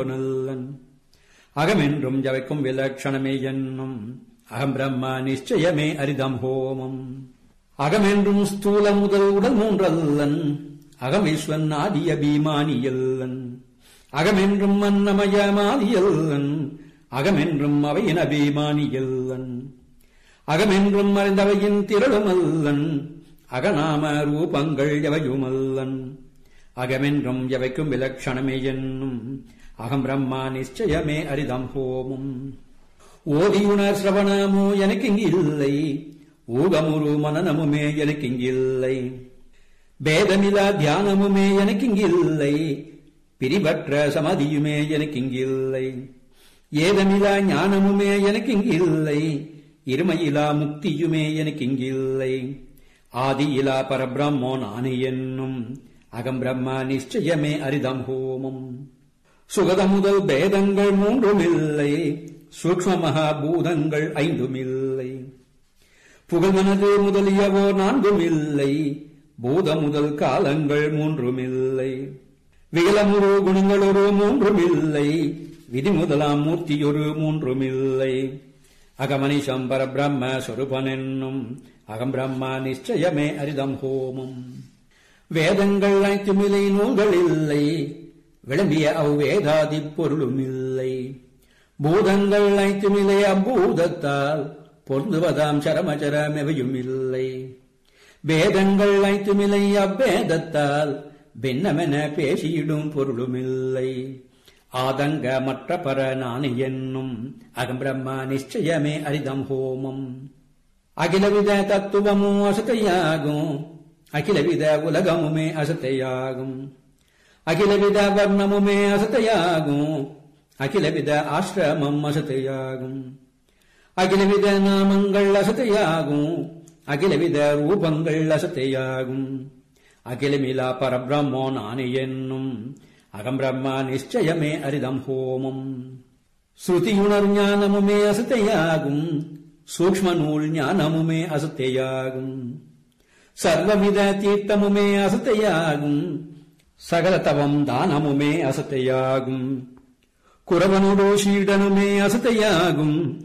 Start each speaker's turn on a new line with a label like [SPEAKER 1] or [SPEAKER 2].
[SPEAKER 1] நல்லன் அகமென்றும் ஜவைக்கும் விலட்சணமே என்னும் அகம் பிரம்ம நிச்சயமே அரிதம் ஹோமம் அகமென்றும் ஸ்தூல முதல் உடல் மூன்றல்லன் அகமேஸ்வன் ஆதிய பீமானியல்லன் அகமென்றும் அன்னமயமாதியல்லன் அகமென்றும் அவையின் அபிமானியல்லன் அகமென்றும் அறிந்தவையின் திரளுமல்லன் அகநாம ரூபங்கள் எவையுமல்லன் அகமென்றும் எவைக்கும் விலட்சணமே என்னும் அகம் பிரம்மா நிச்சயமே அரிதம் ஹோமும் ஓதியுணர் சிரவணமோ எனக்கு இங்கில்லை ஊகமுரு மனநமுமே எனக்கு இங்கில்லை பேதமிலா தியானமுமே எனக்கு இங்கில்லை பிரிவற்ற சமதியுமே எனக்கு இங்கில்லை ஏதமிலா ஞானமுமே எனக்கு இங்கில்லை இருமையிலா முக்தியுமே எனக்கு இங்கில்லை ஆதியிலா பரபிரம்மோ நானே என்னும் அகம் பிரம்ம நிச்சயமே அரிதம் ஹோமம் சுகத முதல் பேதங்கள் மூன்றுமில்லை சூக்ம மகாபூதங்கள் ஐந்துமில்லை புகழ் மனது முதலியவோ நான்குமில்லை பூத முதல் காலங்கள் மூன்றுமில்லை விகலமுரு குணங்களொரு மூன்றுமில்லை விதி முதலாம் மூர்த்தியொரு மூன்றுமில்லை அகமனிஷம் பரபிரம்ம சொருபனென்னும் அகம் பிரம்ம நிச்சயமே அரிதம் ஹோமம் வேதங்கள் அனைத்துமில்லை நூல்கள் இல்லை விளம்பிய அவ்வேதாதி பொருளுமில்லை பூதங்கள் அனைத்துமில்லை அம்பூதத்தால் பொருந்துவதாம் சரமச்சரமெவையும் இல்லை வேதங்கள் அனைத்துமில்லை அவ்வேதத்தால் பின்னமென பேசியிடும் பொருளுமில்லை ஆதங்க மற்ற பர நானே என்னும் அகம் பிரம்ம நிச்சயமே அரிதம் ஹோமம் அகிலவித தத்துவமும் அசத்தையாகும் அகிலவித உலகமுமே அசத்தையாகும் அகிலவித வர்ணமுமே அசத்தையாகும் அகிலவித ஆசிரமம் அசத்தையாகும் அகிலவித நாமங்கள் அசத்தையாகும் அகிலவித ரூபங்கள் அசத்தையாகும் அகிலமிலா பரபிரம்மோ நானே என்னும் அகம் பிரம்மா நிச்சயமே அரிதம் ஹோமம் ஸ்ருதியுணர் ஞானமுமே அசத்தையாகும் சூக்ம நூல் ஞானமுமே அசத்தையாகும் சர்வவித தீர்த்தமுமே அசத்தையாகும் சகல தவம் தானமுமே அசத்தையாகும் குரவனுடோ சீடனுமே அசத்தையாகும்